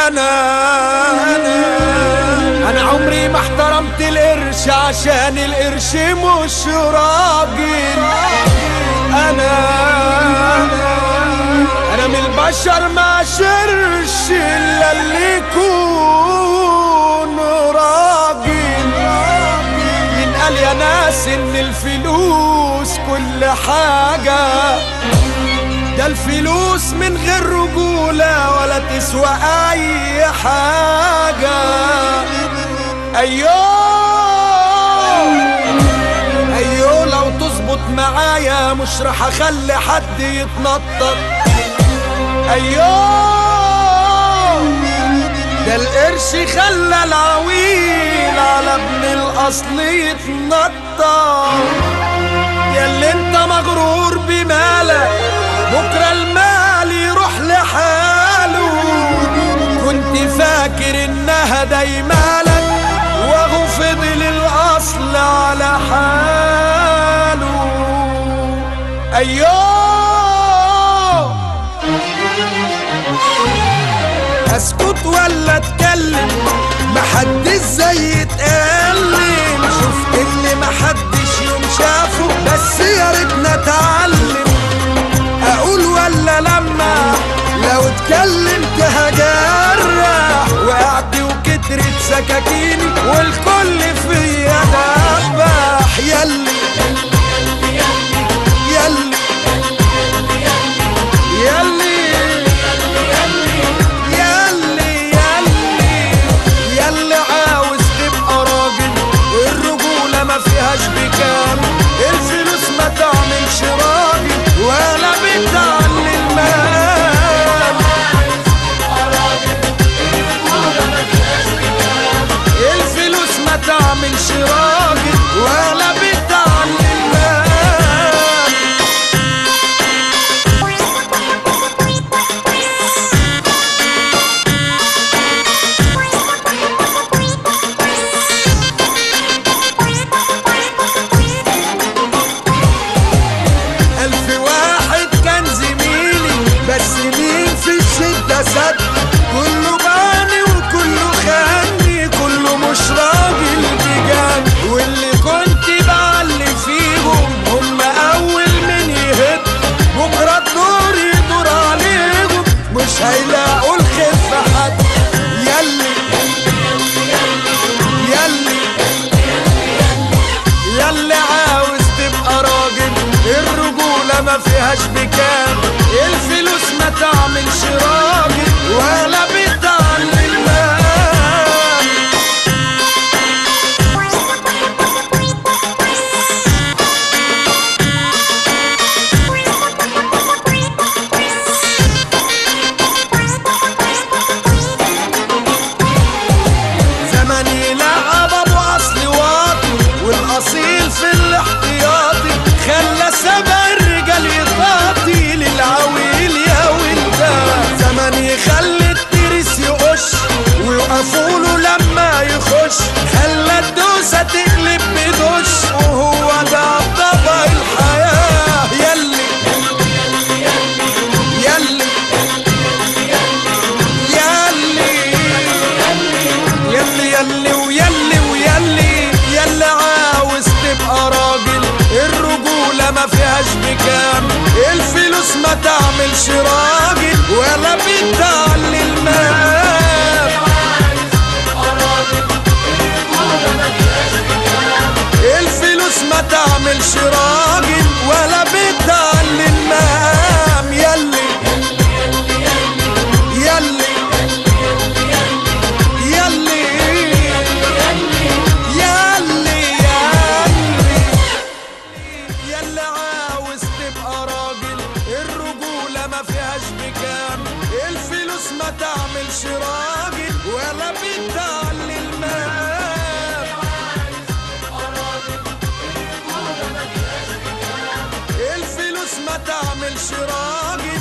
انا انا عمري ما احترمت القرش عشان القرش مش راجل انا انا من البشر ما شرش الا اللي يكون راجل ينقال يا ناس ان الفلوس كل حاجه ده الفلوس من غير رجولة ولا تسوى أي حاجة أيوه أيوه لو تظبط معايا مش راح أخلي حد يتنطط أيوه ده القرش خلى العويل على ابن الأصل يتنطط يا اللي انت مغرور بمالك بكرة المال يروح لحاله كنت فاكر انها دايمالك وهو فضل الاصل على حاله ايوه اسكت ولا اتكلم محدش زي اتقلم شفت اللي محدش يوم شافه بس يا ريتنا اتعلم اقول ولا لما لو اتكلمت هجرح وقعت وكترت سكاكيني والكل فيا دبح يلي يلي يلي يلي يلي يلي عاوز تبقى راجل الرجولة ما فيهاش بكام الفلوس ما تعملش راجل ولا بتعلي المال الفلوس ما تعملش راجل ولا بتعلي المال ألف واحد كان زميلي بس مين في الشدة سد كله باني وكله خاني كله مش راجل بجد واللي كنت بعلي فيهم هم أول من يهد بكرة الدور يدور عليهم مش هيلاقوا الخير في حد يلي يلي يلي عاوز تبقى راجل الرجولة ما فيهاش بكام الفلوس ما تعملش راجل ولا بتعلي المال زمن يلعب ابو اصل واطي والاصيل في الاحتياطي خلى سبع الرجال يطاطي للعويل يا ولدا زمن يخلي الترس يقش ويوقفوله لما يخش خلى الدوسة تقلب بدش وهو ده طبع الحياة يلي يلي يلي يلي يلي ويلي ويلي يلي عاوز تبقى راجل الرجولة ما فيهاش بكام الفلوس ما تعملش راجل ولا بتعلي المال الفلوس ما تعملش راجل ولا بتعلي المام يلي يلي يلي يلي يلي يلي عاوز تبقى راجل الرجولة ما فيهاش بكام الفلوس ما تعملش راجل ولا بتعلي المال الفلوس ما تعملش راجل